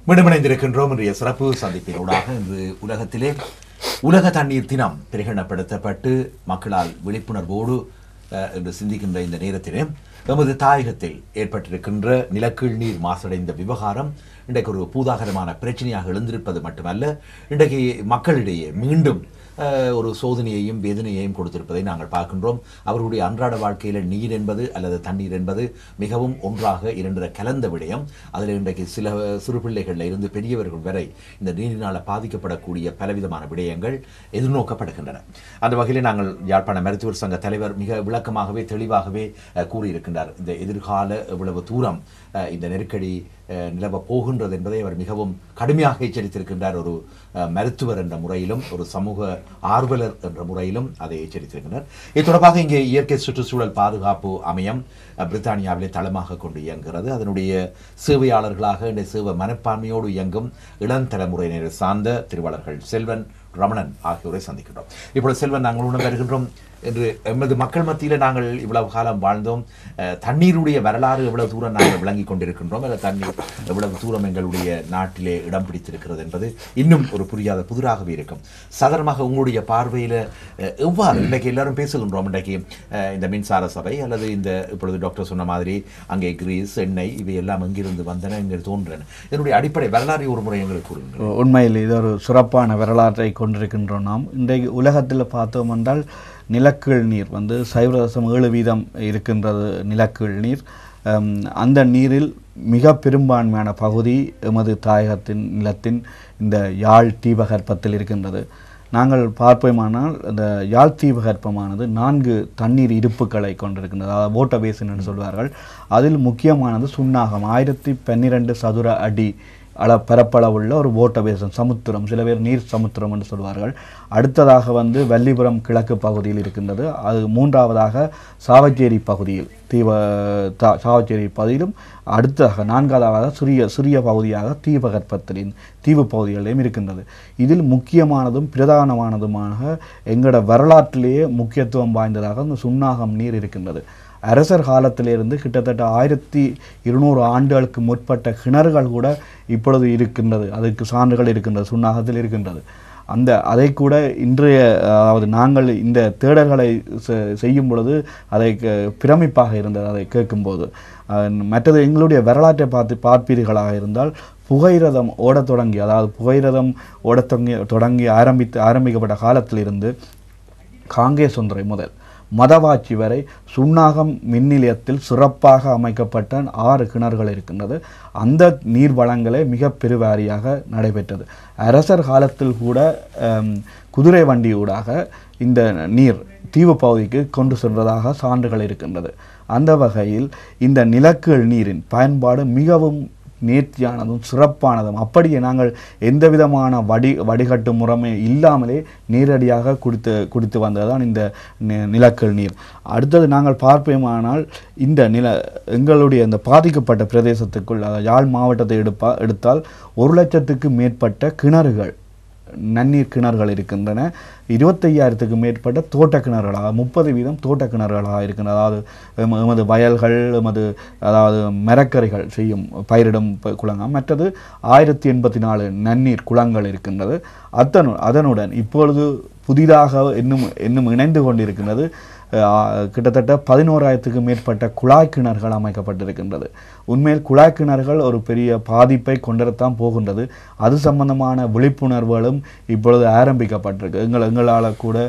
மீண்டும் இணைந்திருக்கின்றோம் இன்றைய சிறப்பு சந்திப்பினூடாக இன்று உலகத்திலே உலக தண்ணீர் தினம் பிரகடனப்படுத்தப்பட்டு மக்களால் விழிப்புணர்வோடு அஹ், என்று சிந்திக்கின்ற இந்த நேரத்திலே எமது தாயகத்தில் ஏற்பட்டிருக்கின்ற நிலக்கீழ் நீர் மாசடைந்த விவகாரம் இன்றைக்கு ஒரு பூதாகரமான பிரச்சனையாக எழுந்திருப்பது மட்டுமல்ல இன்றைக்கு மக்களிடையே மீண்டும் அஹ், ஒரு சோதனையையும் வேதனையையும் கொடுத்திருப்பதை நாங்கள் பார்க்கின்றோம் அவர்களுடைய அன்றாட வாழ்க்கையில் நீர் என்பது அல்லது தண்ணீர் என்பது மிகவும் ஒன்றாக இரண்டரை கலந்த விடயம் அதில் இன்றைக்கு சில சிறு பிள்ளைகளில் இருந்து பெரியவர்கள் வரை இந்த நீரினால் பாதிக்கப்படக்கூடிய பலவிதமான விடயங்கள் எதிர்நோக்கப்படுகின்றன அந்த வகையில் நாங்கள் யாழ்ப்பாண மருத்துவர் சங்க தலைவர் மிக விளக்கமாகவே தெளிவாகவே அஹ், கூறியிருக்கின்றார் இந்த எதிர்கால எவ்வளவு தூரம் அஹ், இந்த நெருக்கடி அஹ், நிலவ போகின்றது என்பதை அவர் மிகவும் கடுமையாக எச்சரித்திருக்கின்றார் ஒரு அஹ், மருத்துவர் என்ற முறையிலும் ஒரு சமூக ஆர்வலர் என்ற முறையிலும் அதை எச்சரித்திருக்கின்றனர் இது தொடர்பாக இங்கே இயற்கை சுற்றுச்சூழல் பாதுகாப்பு அமையம் அஹ், பிரித்தானியாவிலே தளமாக கொண்டு இயங்குகிறது அதனுடைய சேவையாளர்களாக இந்த சேவை மனப்பான்மையோடு இயங்கும் இளம் தலைமுறையினர் சார்ந்த திருவாளர்கள் செல்வன் ரமணன் ஆகியோரை சந்திக்கின்றோம் இப்பொழுது செல்வன் நாங்கள் உணவு வருகின்றோம் என்று எமது மக்கள் மத்தியில் நாங்கள் இவ்வளவு காலம் வாழ்ந்தோம் அஹ், தண்ணீருடைய வரலாறு எவ்வளவு தூரம் நாங்கள் விளங்கிக் கொண்டிருக்கின்றோம் அல்லது தண்ணீர் எவ்வளவு தூரம் எங்களுடைய நாட்டிலே இடம் பிடித்திருக்கிறது என்பது இன்னும் ஒரு புரியாத புதிராகவே இருக்கும் சாதாரணமாக உங்களுடைய பார்வையில் எவ்வாறு இன்றைக்கு எல்லாரும் பேசுகின்றோம் இன்றைக்கு அஹ், இந்த மின்சார சபை அல்லது இந்த இப்பொழுது டாக்டர் சொன்ன மாதிரி அங்கே கிரீஸ் எண்ணெய் இவை எல்லாம் எங்கிருந்து வந்தன எங்கே தோன்றன இதனுடைய அடிப்படை வரலாறு ஒரு முறை எங்களுக்கு கூறுங்கள் உண்மையில் இது ஒரு சிறப்பான வரலாற்றை கொண்டிருக்கின்றோம் நாம் இன்றைக்கு உலகத்தில் பார்த்தோம் என்றால் நிலக்கீழ் நீர் வந்து சைவ தசம் ஏழு வீதம் இருக்கின்றது நிலக்கீழ் நீர் அம், அந்த நீரில் மிக பெரும்பான்மையான பகுதி எமது தாயகத்தின் நிலத்தின் இந்த யாழ் தீபகற்பத்தில் இருக்கின்றது நாங்கள் பார்ப்போமானால் இந்த யாழ் தீபகற்பமானது நான்கு தண்ணீர் இருப்புகளை கொண்டிருக்கின்றது அதாவது ஓட்ட பேசின் என்று சொல்வார்கள் அதில் முக்கியமானது சுண்ணாகம் ஆயிரத்தி பன்னிரெண்டு சதுர அடி அள பரப்பளவுள்ள ஒரு ஓட்ட பேசன் சமுத்திரம் சில பேர் நீர் சமுத்திரம் என்று சொல்வார்கள் அடுத்ததாக வந்து வள்ளிபுரம் கிழக்கு பகுதியில் இருக்கின்றது அது மூன்றாவதாக சாவச்சேரி பகுதியில் தீப தா சாவச்சேரி பகுதியிலும் அடுத்ததாக நான்காவதாக சிறிய சிறிய பகுதியாக தீபகற்பத்திலின் தீவு பகுதிகளிலும் இருக்கின்றது இதில் முக்கியமானதும் பிரதானமானதுமாக எங்களோட வரலாற்றிலேயே முக்கியத்துவம் வாய்ந்ததாக இந்த சுண்ணாகம் நீர் இருக்கின்றது அரசர் காலத்திலிருந்து கிட்டத்தட்ட ஆயிரத்தி இருநூறு ஆண்டுகளுக்கு முற்பட்ட கிணறுகள் கூட இப்பொழுது இருக்கின்றது அதுக்கு சான்றுகள் இருக்கின்றது சுண்ணாகத்தில் இருக்கின்றது அந்த அதை கூட இன்றைய அதாவது நாங்கள் இந்த தேடல்களை செ- செய்யும் பொழுது அதை க- பிரமிப்பாக இருந்தது அதை கேட்கும்போது அஹ் மற்றது எங்களுடைய வரலாற்றை பார்த்து பார்ப்பீர்களாக இருந்தால் புகையிரதம் ஓடத் தொடங்கி அதாவது புகையிரதம் ஓடத் தொடங்கி தொடங்கி ஆரம்பித்து ஆரம்பிக்கப்பட்ட காலத்திலிருந்து காங்கேசுந்தரை முதல் மதவாச்சி வரை சுண்ணாகம் மின் நிலையத்தில் சிறப்பாக அமைக்கப்பட்ட ஆறு கிணறுகள் இருக்கின்றது அந்த நீர் வளங்களே மிக பெருவாரியாக நடைபெற்றது அரசர் காலத்தில் கூட அம், குதிரை வண்டியூடாக இந்த நீர் தீவு பகுதிக்கு கொண்டு சென்றதாக சான்றுகள் இருக்கின்றது அந்த வகையில் இந்த நிலக்கீழ் நீரின் பயன்பாடு மிகவும் நேர்த்தியானதும் சிறப்பானதும் அப்படியே நாங்கள் எந்த விதமான வடி வடிகட்டு முறைமை இல்லாமலே நேரடியாக குடித்து குடித்து வந்ததுதான் இந்த நி- நிலக்கல் நீர் அடுத்தது நாங்கள் பார்ப்போமானால் இந்த நில எங்களுடைய இந்த பாதிக்கப்பட்ட பிரதேசத்துக்குள் அதாவது யாழ் மாவட்டத்தை எடுப்பா எடுத்தால் ஒரு லட்சத்துக்கு மேற்பட்ட கிணறுகள் நன்னீர் கிணறுகள் இருக்கின்றன இருபத்தையாயிரத்துக்கு மேற்பட்ட தோட்ட கிணறுகளாக முப்பது வீதம் தோட்ட கிணறுகளாக இருக்கின்றன அதாவது எம- எமது வயல்கள் எமது அதாவது மரக்கரைகள் செய்யும் பயிரிடும் ப- குளங்கள் மற்றது ஆயிரத்தி எண்பத்தி நாலு நன்னீர் குளங்கள் இருக்கின்றது அத்தனு அதனுடன் இப்பொழுது புதிதாக இன்னும் இன்னும் இணைந்து கொண்டிருக்கின்றது அஹ், கிட்டத்தட்ட பதினோராயிரத்துக்கு மேற்பட்ட குழாய் கிணறுகள் அமைக்கப்பட்டிருக்கின்றது உண்மையில் குழாய் கிணறுகள் ஒரு பெரிய பாதிப்பை கொண்டிருத்தான் போகின்றது அது சம்பந்தமான விழிப்புணர்வுகளும் இப்பொழுது ஆரம்பிக்கப்பட்டிருக்கு எங்கள் எங்களால் கூட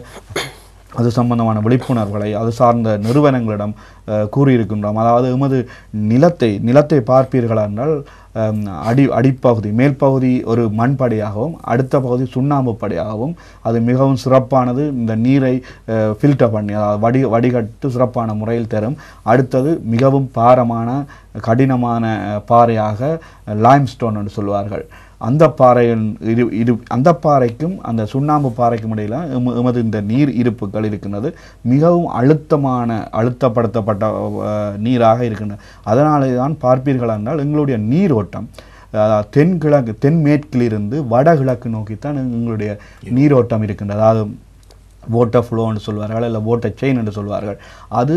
அது சம்பந்தமான விழிப்புணர்வுகளை அது சார்ந்த நிறுவனங்களிடம் அஹ், கூறியிருக்கின்றோம் அதாவது எமது நிலத்தை நிலத்தை பார்ப்பீர்களா என்றால் அம், அடி அடிப்பகுதி மேல் பகுதி ஒரு மண்படியாகவும் அடுத்த பகுதி சுண்ணாம்பு படியாகவும் அது மிகவும் சிறப்பானது இந்த நீரை ஃபில்டர் பண்ணி அதாவது வடி வடிகட்டு சிறப்பான முறையில் தரும் அடுத்தது மிகவும் பாரமான கடினமான அஹ், பாறையாக லைம்ஸ்டோன் என்று சொல்வார்கள் அந்த பாறையின் இரு இரு அந்த பாறைக்கும் அந்த சுண்ணாம்பு பாறைக்கும் இடையில எம- எமது இந்த நீர் இருப்புகள் இருக்கின்றது மிகவும் அழுத்தமான அழுத்தப்படுத்தப்பட்ட அஹ், நீராக இருக்கின்றது அதனாலே தான் பார்ப்பீர்கள் என்றால் எங்களுடைய நீரோட்டம் அதாவது தென்கிழக்கு தென்மேற்கிலிருந்து வடகிழக்கு நோக்கித்தான் எங்களுடைய நீரோட்டம் இருக்கின்றது அதாவது வாட்டர் ஃப்ளோ என்று சொல்வார்கள் இல்லை வாட்டர் செயின் என்று சொல்வார்கள் அது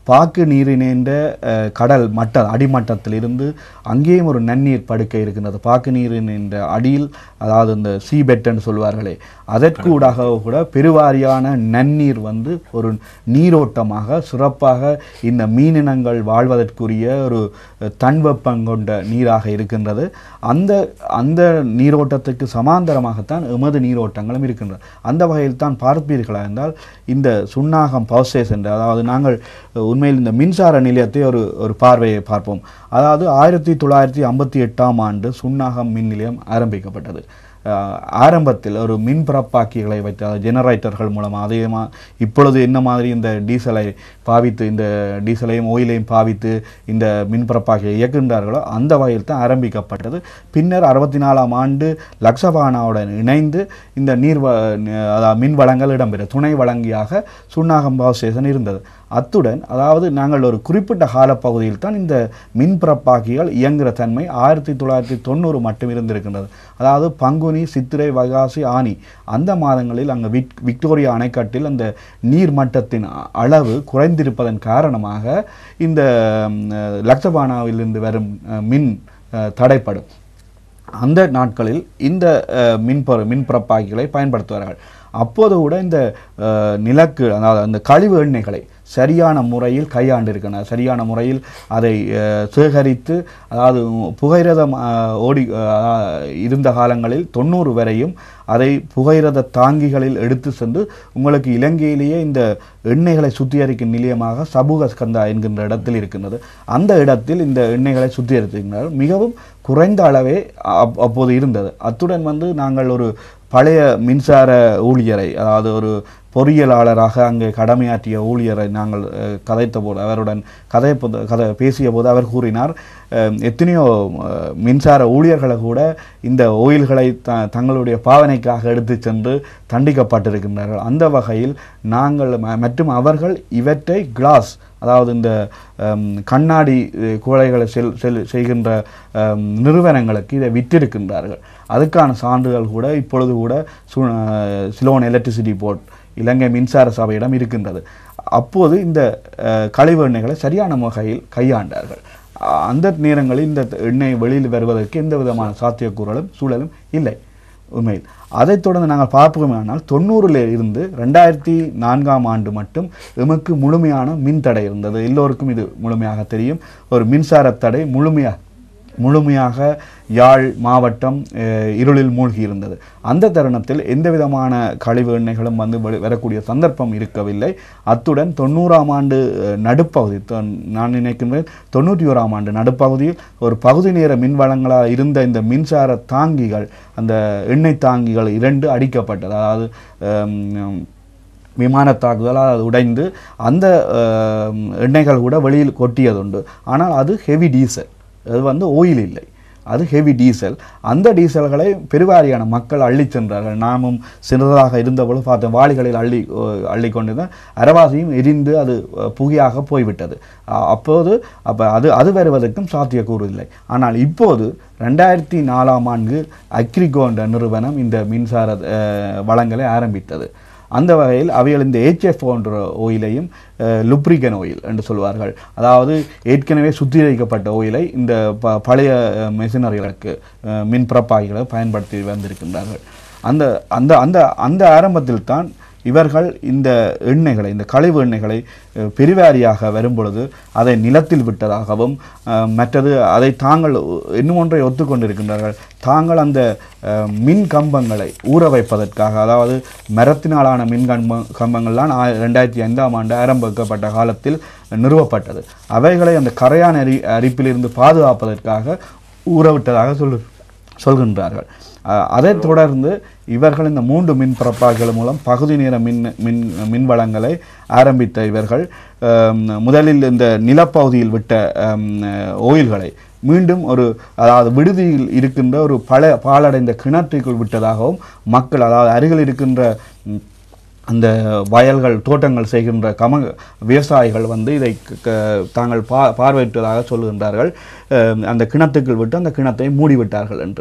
பாக்கு நீரினேன்ற அஹ், கடல் மட்ட அடிமட்டத்திலிருந்து அங்கேயும் ஒரு நன்னீர் படுக்கை இருக்கின்றது பாக்கு நீரின் என்ற அடியில் அதாவது இந்த சீபெட்டன் சொல்வார்களே அதற்கூடாக கூட பெருவாரியான நன்னீர் வந்து ஒரு நீரோட்டமாக சிறப்பாக இந்த மீனினங்கள் வாழ்வதற்குரிய ஒரு அஹ், தன்வெப்பம் கொண்ட நீராக இருக்கின்றது அந்த அந்த நீரோட்டத்துக்கு சமாந்தரமாகத்தான் எமது நீரோட்டங்களும் இருக்கின்றது அந்த வகையில் தான் பார்ப்பீர்களா என்றால் இந்த சுண்ணாகம் பவர் ஸ்டேஷன் அதாவது நாங்கள் அஹ், உண்மையில் இந்த மின்சார நிலையத்தை ஒரு ஒரு பார்வையை பார்ப்போம் அதாவது ஆயிரத்தி தொள்ளாயிரத்தி ஐம்பத்தி எட்டாம் ஆண்டு சுண்ணாகம் மின் நிலையம் ஆரம்பிக்கப்பட்டது அஹ், ஆரம்பத்தில் ஒரு மின் பிறப்பாக்கிகளை வைத்து அதாவது ஜெனரேட்டர்கள் மூலமாக அதிகமாக இப்பொழுது என்ன மாதிரி இந்த டீசலை பாவித்து இந்த டீசலையும் ஓயிலையும் பாவித்து இந்த மின் பிறப்பாக்கியை இயக்குகின்றார்களோ அந்த வகையில் தான் ஆரம்பிக்கப்பட்டது பின்னர் அறுபத்தி நாலாம் ஆண்டு லக்ஷபானாவுடன் இணைந்து இந்த நீர் வ- ந- அதாவது மின் வளங்கள் இடம்பெற துணை வழங்கியாக சுண்ணாகம் பவர் ஸ்டேஷன் இருந்தது அத்துடன் அதாவது நாங்கள் ஒரு குறிப்பிட்ட காலப்பகுதியில் தான் இந்த மின் பிறப்பாக்கிகள் இயங்குகிற தன்மை ஆயிரத்தி தொள்ளாயிரத்தி தொண்ணூறு மட்டும் இருந்திருக்கின்றது அதாவது பங்குனி சித்திரை வைகாசி ஆனி அந்த மாதங்களில் அங்கே விக் விக்டோரியா அணைக்கட்டில் அந்த நீர் மட்டத்தின் அ- அளவு குறைந்திருப்பதன் காரணமாக இந்த ம், லக்ஷபானாவிலிருந்து வரும் அ, மின் அ, தடைப்படும் அந்த நாட்களில் இந்த அஹ், மின்பொற மின்பிறப்பாக்கிகளை பயன்படுத்துவார்கள் அப்போது கூட இந்த அஹ், நிலக்கு அதாவது அந்த கழிவு எண்ணெய்களை சரியான முறையில் கையாண்டிருக்கணும் சரியான முறையில் அதை அஹ், சேகரித்து அதாவது புகையிரதம் அஹ், ஓடி அஹ், இருந்த காலங்களில் தொண்ணூறு வரையும் அதை புகையிரத தாங்கிகளில் எடுத்து சென்று உங்களுக்கு இலங்கையிலேயே இந்த எண்ணெய்களை சுத்திகரிக்கும் நிலையமாக சமூக ஸ்கந்தா என்கின்ற இடத்தில் இருக்கின்றது அந்த இடத்தில் இந்த எண்ணெய்களை சுத்திகரித்திருக்கிறார்கள் மிகவும் குறைந்த அளவே அப்- அப்போது இருந்தது அத்துடன் வந்து நாங்கள் ஒரு பழைய மின்சார ஊழியரை அதாவது ஒரு பொறியியலாளராக அங்கே கடமையாற்றிய ஊழியரை நாங்கள் அஹ், கதைத்த போது அவருடன் கதை கதை பேசிய போது அவர் கூறினார் அஹ், எத்தனையோ அஹ், மின்சார ஊழியர்களை கூட இந்த ஓயில்களை த தங்களுடைய பாவனைக்காக எடுத்து சென்று தண்டிக்கப்பட்டிருக்கின்றார்கள் அந்த வகையில் நாங்கள் ம- மற்றும் அவர்கள் இவற்றை கிளாஸ் அதாவது இந்த அம், கண்ணாடி அஹ், குவளைகளை செல் செல் செய்கின்ற அம், நிறுவனங்களுக்கு இதை விற்றிருக்கின்றார்கள் அதுக்கான சான்றுகள் கூட இப்பொழுது கூட சு- அஹ், சிலோன் எலக்ட்ரிசிட்டி போர்ட் இலங்கை மின்சார சபையிடம் இருக்கின்றது அப்போது இந்த அஹ், கழிவு எண்ணெய்களை சரியான வகையில் கையாண்டார்கள் அ- அந்த நேரங்களில் இந்த எண்ணெய் வெளியில் வருவதற்கு எந்த விதமான சாத்தியக்கூறலும் சூழலும் இல்லை உண்மையில் அதைத் தொடர்ந்து நாங்கள் பார்ப்போமானால் தொண்ணூறில் இருந்து ரெண்டாயிரத்தி நான்காம் ஆண்டு மட்டும் எமக்கு முழுமையான மின் தடை இருந்தது எல்லோருக்கும் இது முழுமையாக தெரியும் ஒரு மின்சார தடை முழுமையாக முழுமையாக யாழ் மாவட்டம் அஹ், இருளில் மூழ்கி இருந்தது அந்த தருணத்தில் எந்த விதமான கழிவு எண்ணெய்களும் வந்து வெளி- வரக்கூடிய சந்தர்ப்பம் இருக்கவில்லை அத்துடன் தொண்ணூறாம் ஆண்டு அஹ், நடுப்பகுதி தொ- நான் நினைக்கின்றேன் தொண்ணூற்றி ஓராம் ஆண்டு நடுப்பகுதியில் ஒரு பகுதி நேர மின் வளங்களாக இருந்த இந்த மின்சார தாங்கிகள் அந்த எண்ணெய் தாங்கிகள் இரண்டு அடிக்கப்பட்டது அதாவது அம், விமான தாக்குதலால் அது உடைந்து அந்த அஹ், எண்ணெய்கள் கூட வெளியில் கொட்டியதுண்டு ஆனால் அது ஹெவி டீசல் அது வந்து ஓயில் இல்லை அது ஹெவி டீசல் அந்த டீசல்களை பெருவாரியான மக்கள் அள்ளி சென்றார்கள் நாமும் சிறிதாக இருந்தபொழுது பார்த்தோம் வாளிகளில் அள்ளி அஹ், அள்ளி கொண்டிருந்தால் அரவாசியும் எரிந்து அது அஹ், புகையாக போய்விட்டது அ- அப்போது அப்போ அது அது வருவதற்கும் சாத்தியக்கூறு இல்லை ஆனால் இப்போது ரெண்டாயிரத்தி நாலாம் ஆண்டு அக்ரிகோ என்ற நிறுவனம் இந்த மின்சார அஹ், வளங்களை ஆரம்பித்தது அந்த வகையில் அவைகள் இந்த HF போன்ற ஓயிலையும் லுப்ரிகன் ஓயில் என்று சொல்வார்கள் அதாவது ஏற்கனவே சுத்திகரிக்கப்பட்ட ஓயிலை இந்த ப பழைய மெஷினரிகளுக்கு மின் பிறப்பாகிகளை பயன்படுத்தி வந்திருக்கின்றார்கள் அந்த அந்த அந்த அந்த ஆரம்பத்தில் தான் இவர்கள் இந்த எண்ணெய்களை இந்த கழிவு எண்ணெய்களை அஹ், பெருவாரியாக வரும்பொழுது அதை நிலத்தில் விட்டதாகவும் அஹ், மற்றது அதை தாங்கள் இன்னும் ஒன்றை ஒத்துக்கொண்டிருக்கின்றார்கள் தாங்கள் அந்த அஹ், மின் கம்பங்களை ஊற வைப்பதற்காக அதாவது மரத்தினாலான மின் கம்ப கம்பங்கள்லாம் ஆ- ரெண்டாயிரத்தி ஐந்தாம் ஆண்டு ஆரம்பிக்கப்பட்ட காலத்தில் நிறுவப்பட்டது அவைகளை அந்த கரையான் அரி அரிப்பிலிருந்து பாதுகாப்பதற்காக ஊறவிட்டதாக சொல்லு சொல்கின்றார்கள் அஹ், அதைத் தொடர்ந்து இவர்கள் இந்த மூன்று மின் பிறப்பாக்கள் மூலம் பகுதி நேர மின் மின் மின் வளங்களை ஆரம்பித்த இவர்கள் அஹ், முதலில் இந்த நிலப்பகுதியில் விட்ட அஹ், ஓயில்களை மீண்டும் ஒரு அதாவது விடுதியில் இருக்கின்ற ஒரு பல பாலடைந்த கிணற்றுக்குள் விட்டதாகவும் மக்கள் அதாவது அருகில் இருக்கின்ற ம், அந்த வயல்கள் தோட்டங்கள் செய்கின்ற கம விவசாயிகள் வந்து இதை க- க- தாங்கள் பா பார்வையிட்டதாக சொல்லுகின்றார்கள் அஹ் அந்த கிணத்துக்குள் விட்டு அந்த கிணத்தை மூடிவிட்டார்கள் என்று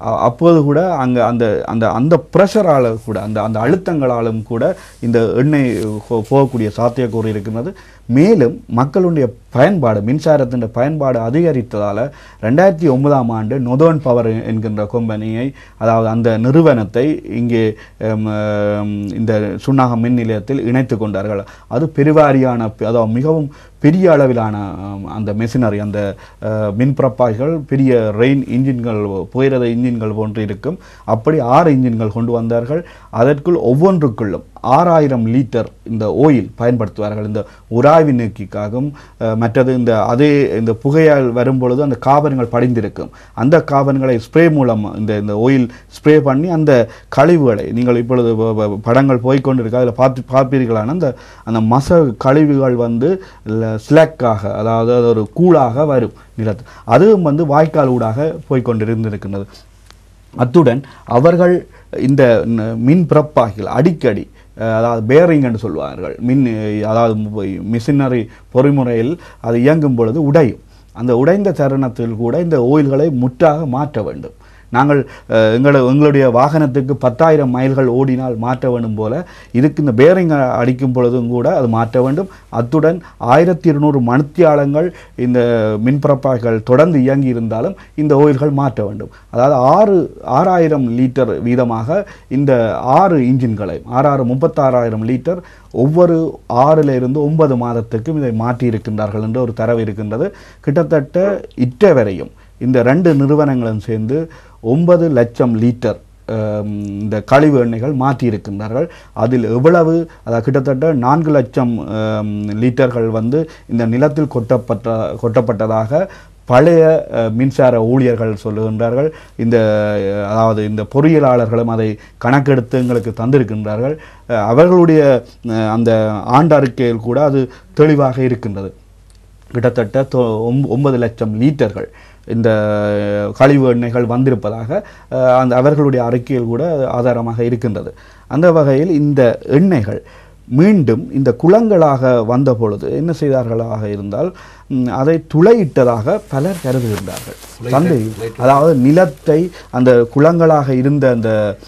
அ- அப்போது கூட அங்கே அந்த அந்த அந்த ப்ரெஷரால் கூட அந்த அந்த அழுத்தங்களாலும் கூட இந்த எண்ணெய் போ- போகக்கூடிய சாத்தியக்கூறு இருக்கின்றது மேலும் மக்களுடைய பயன்பாடு மின்சாரத்தின் பயன்பாடு அதிகரித்ததால் ரெண்டாயிரத்தி ஒன்பதாம் ஆண்டு நொதோன் பவர் என்கின்ற கம்பெனியை அதாவது அந்த நிறுவனத்தை இங்கே ஹம், ஹம், இந்த சுன்னாக மின் நிலையத்தில் இணைத்து கொண்டார்கள் அது பெருவாரியான அதாவது மிகவும் பெரிய அளவிலான ஹம், அந்த மெஷினரி அந்த அஹ், மின்பிறப்பாய்கள் பெரிய ரெயின் இன்ஜின்கள் புகையிரத இன்ஜின்கள் போன்று இருக்கும் அப்படி ஆறு இன்ஜின்கள் கொண்டு வந்தார்கள் அதற்குள் ஒவ்வொன்றுக்குள்ளும் ஆறாயிரம் லிட்டர் இந்த ஓயில் பயன்படுத்துவார்கள் இந்த உராய்வு நீக்கிக்காகவும் அஹ், மற்றது இந்த அதே இந்த புகையால் வரும்பொழுது அந்த காபன்கள் படிந்திருக்கும் அந்த காபன்களை ஸ்ப்ரே மூலம் இந்த இந்த ஓயில் ஸ்ப்ரே பண்ணி அந்த கழிவுகளை நீங்கள் இப்பொழுது ப- ப- படங்கள் போய்க்கொண்டிருக்க அதில் பார்த்து பார்ப்பீர்களான அந்த அந்த மச கழிவுகள் வந்து ஸ்லக்காக அதாவது அது ஒரு கூழாக வரும் நிலத்து அதுவும் வந்து வாய்க்கால் ஊடாக போய்க்கொண்டிருந்திருக்கின்றது அத்துடன் அவர்கள் இந்த ந- மின் பிறப்பாகிகள் அடிக்கடி அஹ், அதாவது பேரிங் என்று சொல்வார்கள் மின் அஹ், அதாவது மிஷினரி பொறிமுறையில் அது இயங்கும் பொழுது உடையும் அந்த உடைந்த தருணத்தில் கூட இந்த ஓயில்களை முற்றாக மாற்ற வேண்டும் நாங்கள் அஹ், எங்கள எங்களுடைய வாகனத்துக்கு பத்தாயிரம் மைல்கள் ஓடினால் மாற்ற வேண்டும் போல இதுக்கு இந்த பேரிங் அடிக்கும் பொழுதும் கூட அது மாற்ற வேண்டும் அத்துடன் ஆயிரத்தி இருநூறு மணித்தியாலங்கள் இந்த மின்பிறப்பாய்கள் தொடர்ந்து இயங்கி இருந்தாலும் இந்த ஓயில்கள் மாற்ற வேண்டும் அதாவது ஆறு ஆறாயிரம் லிட்டர் வீதமாக இந்த ஆறு இன்ஜின்களை ஆறாறு முப்பத்தாறாயிரம் லிட்டர் ஒவ்வொரு ஆறில் இருந்து ஒன்பது மாதத்துக்கும் இதை மாற்றி இருக்கின்றார்கள் என்ற ஒரு தரவு இருக்கின்றது கிட்டத்தட்ட இற்ற வரையும் இந்த ரெண்டு நிறுவனங்களும் சேர்ந்து ஒன்பது லட்சம் லிட்டர் ஆம், இந்த கழிவு எண்ணெய்கள் மாற்றி இருக்கின்றார்கள் அதில் எவ்வளவு அதாவது கிட்டத்தட்ட நான்கு லட்சம் ஆம், லிட்டர்கள் வந்து இந்த நிலத்தில் கொட்டப்பட்ட கொட்டப்பட்டதாக பழைய அஹ், மின்சார ஊழியர்கள் சொல்லுகின்றார்கள் இந்த அஹ், அதாவது இந்த பொறியியலாளர்களும் அதை கணக்கெடுத்து எங்களுக்கு தந்திருக்கின்றார்கள் அஹ், அவர்களுடைய அஹ், அந்த ஆண்டு அறிக்கையில் கூட அது தெளிவாக இருக்கின்றது கிட்டத்தட்ட தொ- ஒம்- ஒன்பது லட்சம் லிட்டர்கள் இந்த அஹ், கழிவு எண்ணெய்கள் வந்திருப்பதாக அஹ், அந்த அவர்களுடைய அறிக்கையில் கூட ஆதாரமாக இருக்கின்றது அந்த வகையில் இந்த எண்ணெய்கள் மீண்டும் இந்த குளங்களாக வந்த பொழுது என்ன செய்தார்களாக இருந்தால் ம், அதை துளையிட்டதாக பலர் கருதுகின்றார்கள் துளையிட்ட- சந்தை துளையிட்ட- அதாவது நிலத்தை அந்த குளங்களாக இருந்த அந்த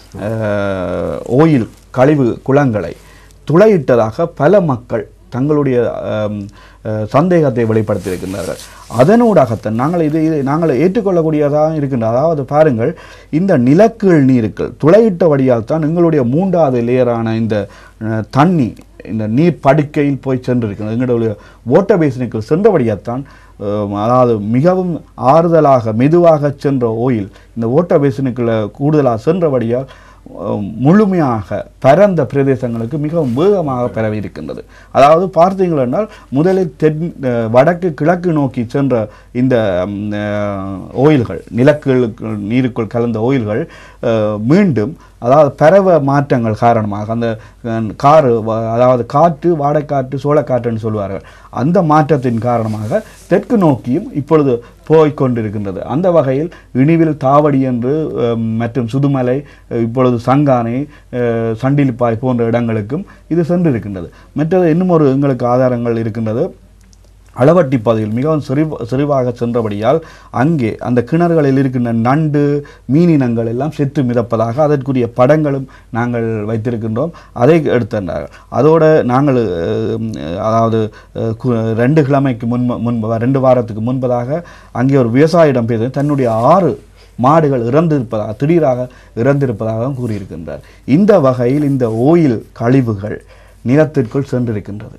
அஹ், ஓயில் கழிவு குளங்களை துளையிட்டதாக பல மக்கள் தங்களுடைய ஆம், அஹ், சந்தேகத்தை வெளிப்படுத்தியிருக்கின்றார்கள் அதனூடாகத்தான் நாங்கள் இது இது நாங்கள் ஏற்றுக்கொள்ளக்கூடியதாக இருக்கின்ற அதாவது பாருங்கள் இந்த நிலக்கீழ் நீருக்கள் துளையிட்டபடியால் தான் எங்களுடைய மூன்றாவது லேயரான இந்த அஹ், தண்ணி இந்த நீர் படுக்கையில் போய் சென்றிருக்கிறது எங்களுடைய ஓட்ட பேசினுக்குள் சென்றபடியால்தான் அஹ், அதாவது மிகவும் ஆறுதலாக மெதுவாக சென்ற ஓயில் இந்த ஓட்ட பேசினுக்குள்ள கூடுதலாக சென்றபடியால் அஹ், முழுமையாக பரந்த பிரதேசங்களுக்கு மிகவும் வேகமாக பரவி இருக்கின்றது அதாவது பார்த்தீங்கள் என்றால் முதலில் தென் அஹ், வடக்கு கிழக்கு நோக்கி சென்ற இந்த ம், அஹ், ஓயில்கள் நிலக்களுக்கு நீருக்குள் கலந்த ஓயில்கள் அஹ், மீண்டும் அதாவது பரவ மாற்றங்கள் காரணமாக அந்த அஹ், காறு வ- அதாவது காற்று வாடைக்காற்று சோளக்காற்றுன்னு சொல்வார்கள் அந்த மாற்றத்தின் காரணமாக தெற்கு நோக்கியும் இப்பொழுது போய்க் கொண்டிருக்கின்றது அந்த வகையில் இனிவில் தாவடி என்று அஹ், மற்றும் சுதுமலை அஹ், இப்பொழுது சங்கானை அஹ், சண்டிலிப்பாய் போன்ற இடங்களுக்கும் இது சென்றிருக்கின்றது மற்றது இன்னும் ஒரு எங்களுக்கு ஆதாரங்கள் இருக்கின்றது அளவட்டி பகுதியில் மிகவும் சிறிவ சிறிவாக சென்றபடியால் அங்கே அந்த கிணறுகளில் இருக்கின்ற நண்டு மீனினங்கள் எல்லாம் செத்து மிதப்பதாக அதற்குரிய படங்களும் நாங்கள் வைத்திருக்கின்றோம் அதை எடுத்தார்கள் அதோடு நாங்கள் அஹ், அதாவது அஹ், கு- ரெண்டு கிழமைக்கு முன்பு முன்பு ரெண்டு வாரத்துக்கு முன்பதாக அங்கே ஒரு விவசாயிடம் பேச தன்னுடைய ஆறு மாடுகள் இறந்திருப்பதாக திடீராக இறந்திருப்பதாகவும் கூறியிருக்கின்றார் இந்த வகையில் இந்த ஓயில் கழிவுகள் நிலத்திற்குள் சென்றிருக்கின்றது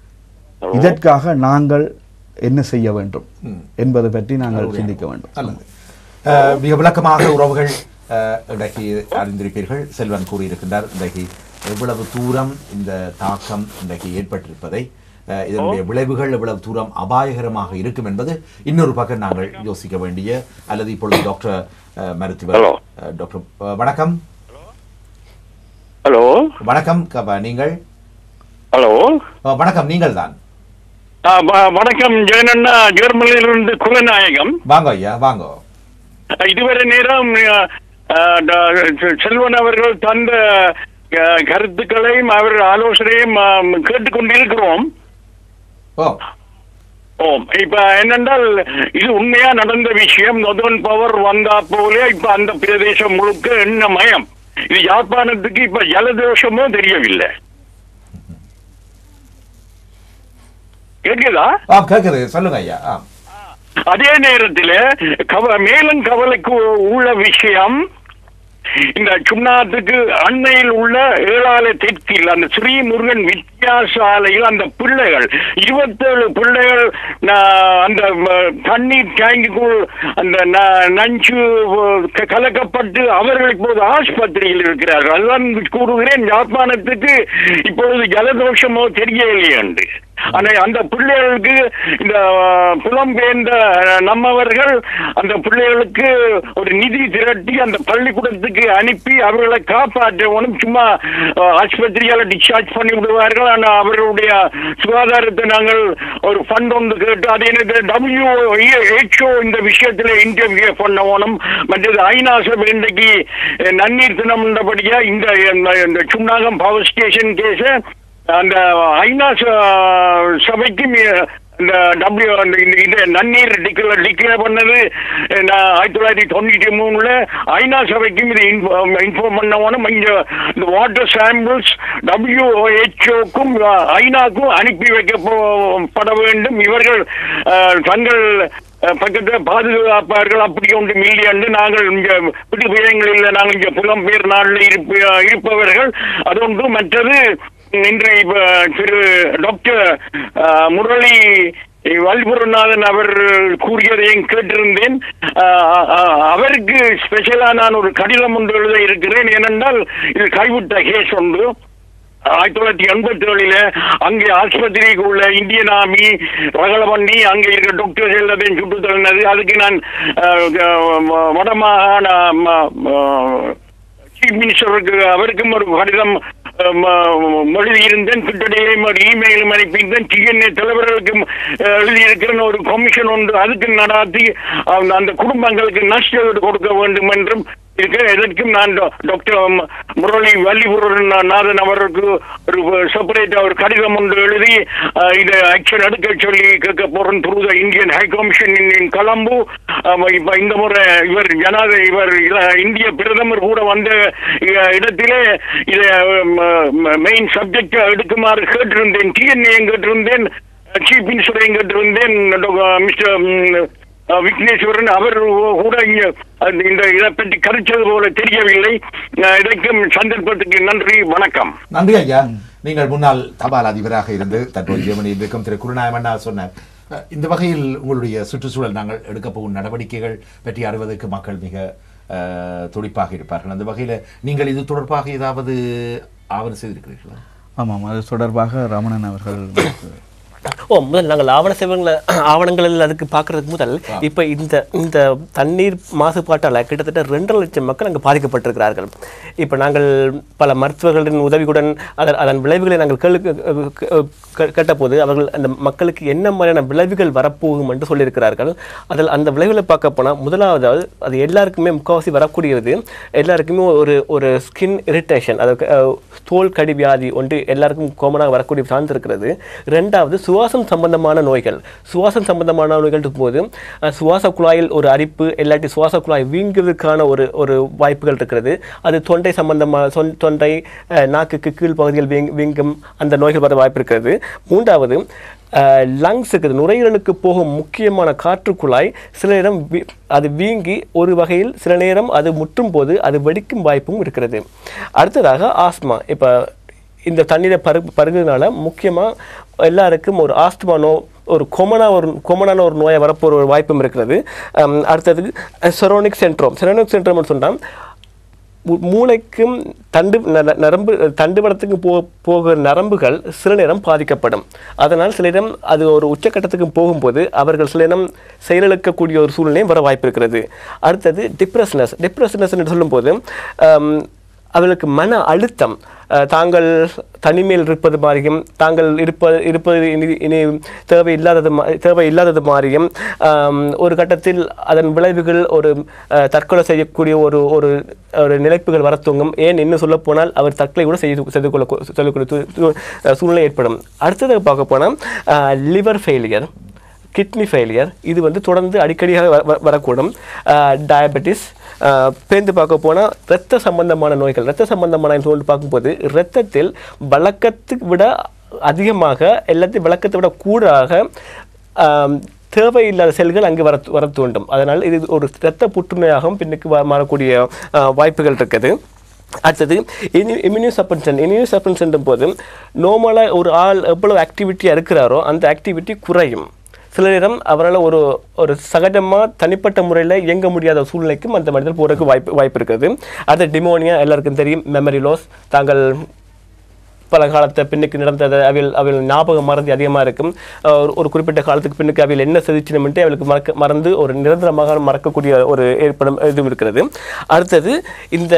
இதற்காக நாங்கள் என்ன செய்ய வேண்டும் ம். என்பதை பற்றி நாங்கள் சிந்திக்க வேண்டும் நல்லது அஹ், மிக விளக்கமாக உறவுகள் அஹ், இன்றைக்கு அறிந்திருப்பீர்கள் செல்வன் கூறியிருக்கின்றார் இன்றைக்கு எவ்வளவு தூரம் இந்த தாக்கம் இன்றைக்கு ஏற்பட்டிருப்பதை அஹ், இதனுடைய விளைவுகள் எவ்வளவு தூரம் அபாயகரமாக இருக்கும் என்பது இன்னொரு பக்கம் நாங்கள் யோசிக்க வேண்டிய அல்லது இப்பொழுது டாக்டர் அஹ், மருத்துவர் Hello. அஹ், டாக்டர் அஹ், வணக்கம் ஹலோ வணக்கம் கப- நீங்கள் ஹலோ அஹ், வணக்கம் நீங்கள் தான் ஆ, வ- வணக்கம் ஜெகனண்ணா ஜெர்மனியிலிருந்து குலநாயகம் வாங்க ஐயா வாங்க இதுவரை நேரம் ஆ, ஆ, ட- செல்வன் அவர்கள் தந்த ஆ, கருத்துக்களையும் அவர் ஆலோசனையும் ஆ, கேட்டுக்கொண்டிருக்கிறோம் ஓ ஓம் இப்ப என்னென்றால் இது உண்மையா நடந்த விஷயம் நொதன் பவர் வந்தா போலே இப்ப அந்த பிரதேசம் முழுக்க என்ன மயம் இது யாழ்ப்பாணத்துக்கு இப்ப ஜலதோஷமோ தெரியவில்லை கேட்குதா ஆ கேட்குது சொல்லுங்க ஐயா ஆ அதே நேரத்தில் கவ மேலும் கவலைக்கு உள்ள விஷயம் இந்த சுண்ணாத்துக்கு அண்மையில் உள்ள ஏழாலை தெற்கில் அந்த ஸ்ரீமுருகன் வித்தியாசாலையில் அந்த பிள்ளைகள் இருபத்தேழு பிள்ளைகள் நா- அந்த ம, தண்ணீர் டேங்குக்குள் அந்த ந- நஞ்சு க- கலக்கப்பட்டு அவர்கள் இப்போது ஆஸ்பத்திரியில் இருக்கிறார்கள் அதுதான் கூறுகிறேன் யாழ்ப்பாணத்துக்கு இப்பொழுது ஜலதோஷமோ தெரியவில்லை என்று ஆனால் அந்த பிள்ளைகளுக்கு இந்த புலம்பெயர்ந்த நம்மவர்கள் அந்த பிள்ளைகளுக்கு ஒரு நிதி திரட்டி அந்த பள்ளிக்கூடத்துக்கு அனுப்பி அவர்களை காப்பாற்றவனும் சும்மா அஹ், ஆஸ்பத்திரியால டிஸ்சார்ஜ் பண்ணி விடுவார்கள் ஆனால் அவர்களுடைய சுகாதாரத்தை நாங்கள் ஒரு ஃபண்ட் ஒன்று கேட்டு அது எனக்கு டபிள்யூ இந்த விஷயத்தில் இன்டர்வியூ பண்ணவனும் மற்றது ஐநா சபை இன்றைக்கு அஹ், நன்னீர் தினம்ன்றபடியா இந்த இந்த- இந்த சுண்ணாகம் பவர் ஸ்டேஷன் கேஸை அந்த ஐநா ச- சபைக்கு மி- இந்த டபிள்யூ அந்த இந்த இது நன்னீர் டிக்ளேர் டிக்ளேர் பண்ணது அஹ், நான் ஆயிரத்தி தொள்ளாயிரத்தி தொண்ணூற்றி மூணுல ஐநா சபைக்கும் இது இன்ஃபார்ம் பண்ணவனும் இங்க இந்த வாட்டர் சாம்பிள்ஸ் டபிள்யூஹெச்ஓக்கும் ஐநாக்கும் அனுப்பி வைக்கப்பட வேண்டும் இவர்கள் அஹ், தங்கள் அஹ், பக்கத்தில் பாதுகாப்பார்கள் அப்படி ஒன்று மில்லியன் நாங்கள் இங்க விடுபயங்களில் நாங்கள் இங்க புலம்பெயர் நாளில் இருப்ப இருப்பவர்கள் அதொன்று மற்றது இன்று இப்ப திரு டாக்டர் அஹ், முரளி வல்புரநாதன் அவர் கூறியதையும் கேட்டிருந்தேன் அஹ், அஹ், அவருக்கு ஸ்பெஷலா நான் ஒரு கடிதம் ஒன்று எழுத இருக்கிறேன் ஏனென்றால் இது கைவிட்ட கேஸ் ஒன்று ஆயிரத்தி தொள்ளாயிரத்தி எண்பத்தி ஏழுல அங்கே ஆஸ்பத்திரிக்கு உள்ள இந்தியன் ஆர்மி ரகல பண்ணி அங்கே இருக்க டாக்டர்ஸ் எல்லாத்தையும் சுட்டு தள்ளினது அதுக்கு நான் அஹ், அஹ், வடமாகாண சீஃப் மினிஸ்டருக்கு அவருக்கும் ஒரு கடிதம் எழுதியிருந்தேன் கிட்டடையிலும் ஒரு இமெயிலும் அனுப்பியிருந்தேன் டிஎன்ஏ தலைவர்களுக்கும் அஹ், எழுதியிருக்கிறேன் ஒரு கமிஷன் ஒன்று அதுக்கு நடாத்தி அந்த- அந்த குடும்பங்களுக்கு நஷ்டம் கொடுக்க வேண்டும் என்றும் இருக்க எதற்கும் நான் டா- டாக்டர் ம- முரளி வள்ளிபுரன் நாதன் அவருக்கு ஒரு செப்பரேட்டா ஒரு கடிதம் ஒன்று எழுதி அஹ், இதை ஆக்ஷன் எடுக்க சொல்லி கேட்க போறேன் through the Indian High Commission in Colombo ஆமா, இப்ப இந்த முறை இவர் ஜனாத இவர் இல- இந்திய பிரதமர் கூட வந்த இ- இடத்திலே இதை மெயின் சப்ஜெக்ட் எடுக்குமாறு கேட்டிருந்தேன் டிஎன்ஏ கேட்டிருந்தேன் சீஃப் மினிஸ்டரையும் கேட்டிருந்தேன் மிஸ்டர் அஹ் விக்னேஸ்வரன் அவர் கூட இங்க அந்த இந்த இதை பற்றி கருச்சது போல தெரியவில்லை அஹ் இதற்கும் சந்தர்ப்பத்துக்கு நன்றி வணக்கம் நன்றி ஐயா நீங்கள் முன்னாள் தபால் அதிபராக இருந்து தற்போது ஜெர்மனியில் இருக்கும் திரு குருநாயமன்னா சொன்னார் அஹ், இந்த வகையில் உங்களுடைய சுற்றுச்சூழல் நாங்கள் எடுக்கப் போகும் நடவடிக்கைகள் பற்றி அறிவதற்கு மக்கள் மிக அஹ், துடிப்பாக இருப்பார்கள் அந்த வகையில் நீங்கள் இது தொடர்பாக ஏதாவது ஆவணம் செய்திருக்கிறீர்களா ஆமாம் அது தொடர்பாக ரமணன் அவர்கள் ஓ முதல் நாங்கள் ஆவண சேவங்களை ஆவணங்கள் அதுக்கு பார்க்கறதுக்கு முதல் இப்போ இந்த இந்த தண்ணீர் மாசுபாட்டால் கிட்டத்தட்ட ரெண்டரை லட்சம் மக்கள் அங்கே பாதிக்கப்பட்டிருக்கிறார்கள் இப்போ நாங்கள் பல மருத்துவர்களின் உதவியுடன் அதன் அதன் விளைவுகளை நாங்கள் கேளு கே- கேட்டபோது அவர்கள் அந்த மக்களுக்கு என்ன மாதிரியான விளைவுகள் வரப்போகும் என்று சொல்லியிருக்கிறார்கள் அதில் அந்த விளைவுகளை பார்க்க போனால் முதலாவது அது எல்லாருக்குமே முக்கால்வாசி வரக்கூடியது எல்லாருக்குமே ஒரு ஒரு ஸ்கின் இரிட்டேஷன் அதாவது அஹ், தோல் கடி வியாதி ஒன்று எல்லாருக்கும் காமனாக வரக்கூடிய சார்ந்து இருக்கிறது ரெண்டாவது சுவாசம் சம்பந்தமான நோய்கள் சுவாசம் சம்பந்தமான நோய்கள் போது அஹ், சுவாச குழாயில் ஒரு அரிப்பு இல்லாட்டி சுவாச குழாய் வீங்குவதற்கான ஒரு ஒரு வாய்ப்புகள் இருக்கிறது அது தொண்டை சம்பந்தமாக சொன் தொண்டை அஹ், நாக்குக்கு கீழ் பகுதியில் வீங் வீங்கும் அந்த நோய்கள் வர வாய்ப்பு இருக்கிறது மூன்றாவது லங்ஸுக்கு நுரையீரலுக்கு போகும் முக்கியமான காற்று குழாய் சில நேரம் வீ- அது வீங்கி ஒரு வகையில் சில நேரம் அது முற்றும் போது அது வெடிக்கும் வாய்ப்பும் இருக்கிறது அடுத்ததாக ஆஸ்மா இப்போ இந்த தண்ணீரை பரு பருகுனால முக்கியமாக எல்லாருக்கும் ஒரு ஆஸ்துமானோ ஒரு கொமனாக ஒரு கொமனான ஒரு நோயை வரப்போகிற ஒரு வாய்ப்பும் இருக்கிறது அம், அடுத்தது செரோனிக் சென்ட்ரோம் செரோனிக் சென்ட்ரோம்னு சொன்னால் மூ- மூளைக்கும் தண்டு ந- ந- நரம்பு தண்டுவடத்துக்கு போ போகிற நரம்புகள் சில நேரம் பாதிக்கப்படும் அதனால் சில நேரம் அது ஒரு உச்சக்கட்டத்துக்கு போகும்போது அவர்கள் சில நேரம் செயலிழக்கக்கூடிய ஒரு சூழ்நிலையும் வர வாய்ப்பு இருக்கிறது அடுத்தது டிப்ரெஸ்னஸ் டிப்ரெஸ்னஸ் என்று சொல்லும்போது ஆம், அவர்களுக்கு மன அழுத்தம் அஹ், தாங்கள் தனிமையில் இருப்பது மாதிரியும் தாங்கள் இருப்பது இருப்பது இனி இனி தேவையில்லாதது மா- தேவையில்லாதது மாதிரியும் ஆம், ஒரு கட்டத்தில் அதன் விளைவுகள் ஒரு அஹ், தற்கொலை செய்யக்கூடிய ஒரு ஒரு ஒரு நிலைப்புகள் வர தூங்கும் ஏன் இன்னும் சொல்ல போனால் அவர் தற்கொலை கூட செய்து செய்து கொள்ள செய்து கொள்ள து- து- அஹ், சூழ்நிலை ஏற்படும் அடுத்தது பார்க்க போனால் லிவர் ஃபெயிலியர் கிட்னி ஃபெயிலியர் இது வந்து தொடர்ந்து அடிக்கடியாக வ- வ- வரக்கூடும் டயபெட்டிஸ் பேர்ந்து பார்க்க போனால் இரத்த சம்பந்தமான நோய்கள் இரத்த சம்பந்தமான நோய் பார்க்கும்போது இரத்தத்தில் வழக்கத்தை விட அதிகமாக எல்லாத்தையும் வழக்கத்தை விட கூடாக ஆம், தேவையில்லாத செல்கள் அங்கு வர வர தூண்டும் அதனால் இது ஒரு இரத்த புற்றுநோயாகவும் பின்னுக்கு வ- மாறக்கூடிய ஆ, வாய்ப்புகள் இருக்குது அடுத்தது இம்யூனியூ சப்பன்சன் இம்யூனியூ சப்பன்சன் போது நார்மலாக ஒரு ஆள் எவ்வளவு ஆக்டிவிட்டியாக இருக்கிறாரோ அந்த ஆக்டிவிட்டி குறையும் சில நேரம் அவரால் ஒரு ஒரு சகஜமாக தனிப்பட்ட முறையில் இயங்க முடியாத சூழ்நிலைக்கும் அந்த மனிதர் போகிறதுக்கு வாய்ப்பு வாய்ப்பு இருக்குது அது டிமோனியா எல்லாருக்கும் தெரியும் மெமரி லாஸ் தாங்கள் பல காலத்தை பின்னுக்கு நடந்தது அவையில் அவையில் ஞாபக மறதி அதிகமாக இருக்கும் அஹ் ஒரு- ஒரு குறிப்பிட்ட காலத்துக்கு பின்னுக்கு அவையில் என்ன செதுச்சினமென்ட்டு அவளுக்கு மறக்க மறந்து ஒரு நிரந்தரமாக மறக்கக்கூடிய ஒரு ஏற்படும் இதுவும் இருக்கிறது அடுத்தது இந்த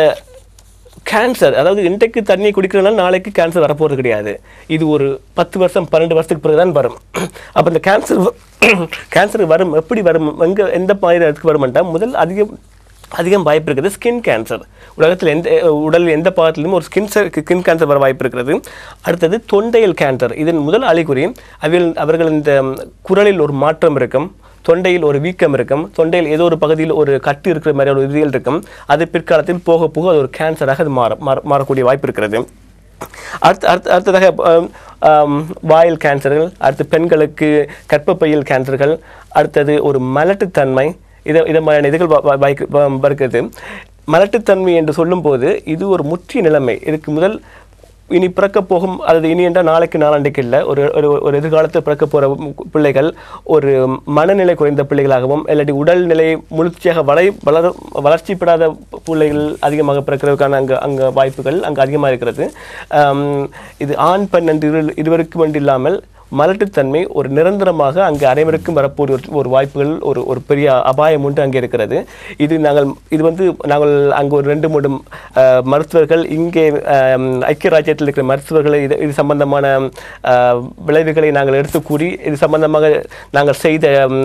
கேன்சர் அதாவது இன்றைக்கு தண்ணி குடிக்கிறதுனால நாளைக்கு கேன்சர் வரப்போகிறது கிடையாது இது ஒரு பத்து வருஷம் பன்னெண்டு வருஷத்துக்கு பிறகு தான் வரும் அப்போ இந்த கேன்சர் கேன்சர் வரும் எப்படி வரும் எங்கே எந்த மாதிரி இடத்துக்கு வருமெண்டா முதல் அதிகம் அதிகம் வாய்ப்பு இருக்குது ஸ்கின் கேன்சர் உலகத்தில் எந்த உடல் எந்த பாகத்திலும் ஒரு ஸ்கின் ஸ்கின் கேன்சர் வர வாய்ப்பு இருக்கிறது அடுத்தது தொண்டையில் கேன்சர் இதன் முதல் அறிகுறி அவையில் அவர்கள் இந்த குரலில் ஒரு மாற்றம் இருக்கும் தொண்டையில் ஒரு வீக்கம் இருக்கும் தொண்டையில் ஏதோ ஒரு பகுதியில் ஒரு கட்டு இருக்கிற மாதிரி ஒரு இதுகள் இருக்கும் அது பிற்காலத்தில் போக போக அது ஒரு கேன்சராக அது மாற மாற- மாறக்கூடிய வாய்ப்பு இருக்கிறது அடுத்து அடுத்து அடுத்ததாக ஆம், ஆம், வாயில் கேன்சர்கள் அடுத்து பெண்களுக்கு கர்ப்பப்பையில் கேன்சர்கள் அடுத்தது ஒரு மலட்டுத்தன்மை இதை இதை மாதிரியான இதுகள் வ- வ- வாய்க்கு- வ- வருகிறது மலட்டுத்தன்மை என்று சொல்லும்போது இது ஒரு முற்றிய நிலைமை இதுக்கு முதல் இனி பிறக்க போகும் அல்லது இனி என்றால் நாளைக்கு நாளாண்டுக்கு இல்லை ஒரு ஒரு ஒரு எதிர்காலத்தில் பிறக்க போகிற பிள்ளைகள் ஒரு மனநிலை குறைந்த பிள்ளைகளாகவும் இல்லாட்டி உடல்நிலை முழுச்சியாக வளை வளர வளர்ச்சி பெறாத பிள்ளைகள் அதிகமாக பிறக்கிறதுக்கான அங்கே அங்கே வாய்ப்புகள் அங்கே அதிகமாக இருக்கிறது ஆம், இது ஆண் பெண் என்று இரு இருவருக்கும் என்று இல்லாமல் மலட்டுத்தன்மை ஒரு நிரந்தரமாக அங்கே அனைவருக்கும் வரக்கூடிய ஒரு ஒரு வாய்ப்புகள் ஒரு ஒரு பெரிய அபாயம் உண்டு அங்கே இருக்கிறது இது நாங்கள் இது வந்து நாங்கள் அங்கே ஒரு ரெண்டு மூணு அஹ், மருத்துவர்கள் இங்கே அஹ், ஐக்கிய ராஜ்யத்தில் இருக்கிற மருத்துவர்களை இது இது சம்பந்தமான அஹ், விளைவுகளை நாங்கள் எடுத்து கூறி இது சம்பந்தமாக நாங்கள் செய்த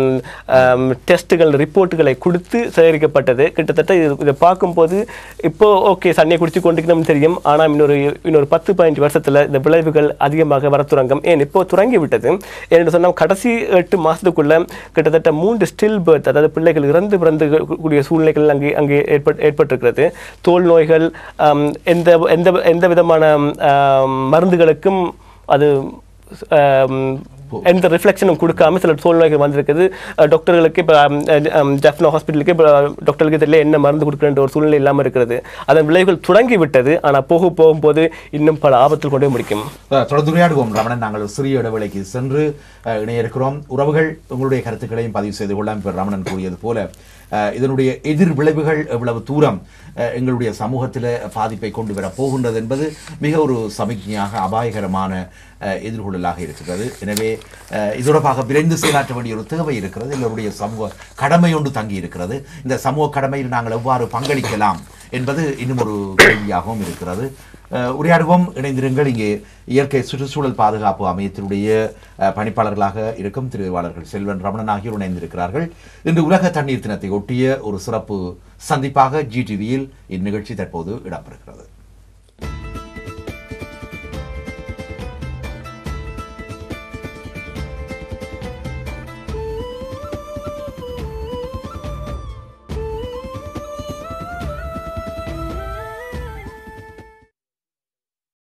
டெஸ்ட்டுகள் ரிப்போர்ட்டுகளை கொடுத்து சேகரிக்கப்பட்டது கிட்டத்தட்ட இது இதை பார்க்கும்போது இப்போ ஓகே தண்ணியை குடிச்சு கொண்டிருக்கணும்னு தெரியும் ஆனால் இன்னொரு இன்னொரு பத்து பதினஞ்சு வருஷத்தில் இந்த விளைவுகள் அதிகமாக வர தொடங்கும் ஏன் இப்போ தொடங்கி விட்டது ஏன்னு சொன்னால் கடைசி எட்டு மாதத்துக்குள்ள கிட்டத்தட்ட மூன்று ஸ்டில் பேர்த் அதாவது பிள்ளைகள் இறந்து பிறந்து கூடிய சூழ்நிலைகள் அங்கே அங்கே ஏற்பட் ஏற்பட்டிருக்கிறது தோல் நோய்கள் ஆம், எந்த எந்த எந்த விதமான ஆம், மருந்துகளுக்கும் அது ஆம், எந்த ரிஃப்ளெக்ஷனும் கொடுக்காம சில சூழ்நிலைகள் வந்திருக்குது அஹ் டாக்டர்களுக்கு இப்போ ஜெஃப்னா ஹாஸ்பிட்டலுக்கு இப்போ டாக்டர்களுக்கு தெரியல என்ன மருந்து கொடுக்குறன்ற ஒரு சூழ்நிலை இல்லாமல் இருக்கிறது அதன் விளைவுகள் தொடங்கி விட்டது ஆனால் போக போகும்போது இன்னும் பல ஆபத்தில் கொண்டு போய் முடிக்கும் அஹ், தொடர்ந்து உரையாடுவோம் ரமணன் நாங்கள் ஒரு சிறிய இடைவேளைக்கு சென்று அஹ், இணைய இருக்கிறோம் உறவுகள் உங்களுடைய கருத்துக்களையும் பதிவு செய்து கொள்ளலாம் இப்போ ரமணன் கூறியது போல அஹ், இதனுடைய எதிர் விளைவுகள் எவ்வளவு தூரம் அஹ், எங்களுடைய சமூகத்தில் பாதிப்பை கொண்டு வர போகின்றது என்பது மிக ஒரு சமிக்ஞையாக அபாயகரமான அஹ், எதிர்கொள்ளலாக இருக்கிறது எனவே அஹ், இது தொடர்பாக விரைந்து செயலாற்ற வேண்டிய ஒரு தேவை இருக்கிறது எங்களுடைய சமூக கடமை ஒன்று தங்கி இருக்கிறது இந்த சமூக கடமையில் நாங்கள் எவ்வாறு பங்களிக்கலாம் என்பது இன்னும் ஒரு கேள்வியாகவும் இருக்கிறது அஹ், உரையாடுவோம் இணைந்திருங்கள் இங்கே இயற்கை சுற்றுச்சூழல் பாதுகாப்பு அமையத்தினுடைய அஹ், பணிப்பாளர்களாக இருக்கும் திருவாளர்கள் செல்வன் ரமணன் ஆகியோர் இணைந்திருக்கிறார்கள் இன்று உலக தண்ணீர் தினத்தை ஒட்டிய ஒரு சிறப்பு சந்திப்பாக ஜிடிவியில் இந்நிகழ்ச்சி தற்போது இடம்பெறுகிறது